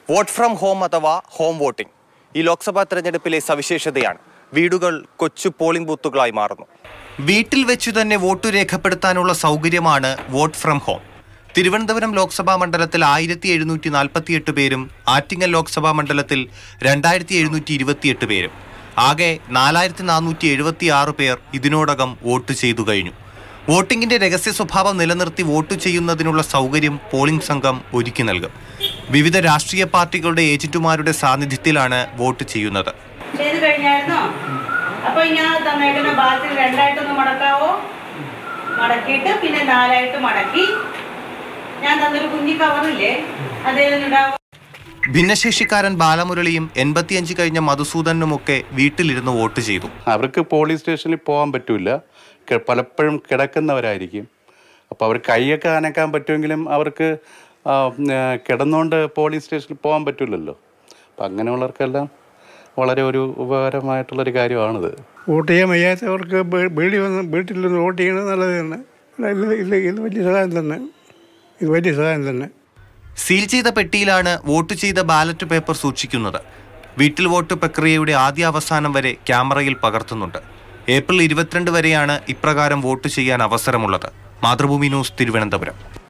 vote from home അഥവാ home voting ഈ ലോക്സഭാ തെരഞ്ഞെടുപ്പിലെ സവിശേഷതയാണ് വീടുകൾ കൊച്ചു പോളിംഗ് ബൂത്തുകളായി മാറുന്നു വീട്ടിൽ വെച്ചു തന്നെ വോട്ട് രേഖപ്പെടുത്താനുള്ള സൗകര്യമാണ് vote from home Thiruvananthapuram Lok Sabha മണ്ഡലത്തിൽ ആയിരത്തി എഴുന്നൂറ്റി നാൽപ്പത്തിയെട്ട് പേരും ആറ്റിങ്ങൽ ലോക്സഭാ മണ്ഡലത്തിൽ രണ്ടായിരത്തി എഴുന്നൂറ്റി ഇരുപത്തിയെട്ട് പേരും ആകെ നാലായിരത്തി നാനൂറ്റി എഴുപത്തി ആറ് പേർ ഇതിനോടകം വോട്ട് ചെയ്തു കഴിഞ്ഞു വോട്ടിംഗിന്റെ രഹസ്യ സ്വഭാവം നിലനിർത്തി വോട്ട് ചെയ്യുന്നതിനുള്ള സൗകര്യം പോളിംഗ് സംഘം ഒരുക്കി നൽകും വിവിധ രാഷ്ട്രീയ പാർട്ടികളുടെ ഏജന്റുമാരുടെ സാന്നിധ്യത്തിലാണ് വോട്ട് ചെയ്യുന്നത് ചെയ്ത് കഴിഞ്ഞായിരുന്നോ അപ്പൊ ഇങ്ങനെ തന്നേക്കുന്ന ബാത്തിൽ രണ്ടായിട്ടൊന്ന് മടക്കാവോ മടക്കിയിട്ട് പിന്നെ നാലായിട്ട് മടക്കി ഞാൻ തന്നൊരു കുഞ്ഞി കവറില്ലേ അതേതിനിടാവോ ഭിന്നശേഷിക്കാരൻ ബാലമുരളിയും എൺപത്തിയഞ്ച് കഴിഞ്ഞ മധുസൂദനുമൊക്കെ വീട്ടിലിരുന്ന് വോട്ട് ചെയ്തു അവർക്ക് പോലീസ് സ്റ്റേഷനിൽ പോകാൻ പറ്റില്ല പലപ്പോഴും കിടക്കുന്നവരായിരിക്കും അപ്പോൾ അവർ കൈയൊക്കെ അനക്കാൻ പറ്റുമെങ്കിലും അവർക്ക് ആ, ഉം, ആ, കിടന്നുകൊണ്ട് പോലീസ് സ്റ്റേഷനിൽ പോകാൻ പറ്റില്ലല്ലോ അപ്പം അങ്ങനെയുള്ളവർക്കെല്ലാം വളരെ ഒരു ഉപകാരമായിട്ടുള്ളൊരു കാര്യമാണിത് വോട്ട് ചെയ്യാൻ വയ്യാത്തവർക്ക് വീ- വീട്ടിൽ വന്ന് വീട്ടിൽ നിന്ന് വോട്ട് ചെയ്യുന്നത് നല്ലത് തന്നെ ഇത് ഇത് ഇത് വലിയ സഹായം തന്നെ ഇത് വലിയ സഹായം തന്നെ സീൽ ചെയ്ത പെട്ടിയിലാണ് വോട്ട് ചെയ്ത ബാലറ്റ് പേപ്പർ സൂക്ഷിക്കുന്നത് വീട്ടിൽ വോട്ട് പ്രക്രിയയുടെ ആദ്യ അവസാനം വരെ ക്യാമറയിൽ പകർത്തുന്നുണ്ട് ഏപ്രിൽ ഇരുപത്തിരണ്ട് വരെയാണ് ഇപ്രകാരം വോട്ട് ചെയ്യാൻ അവസരമുള്ളത് മാതൃഭൂമി ന്യൂസ് തിരുവനന്തപുരം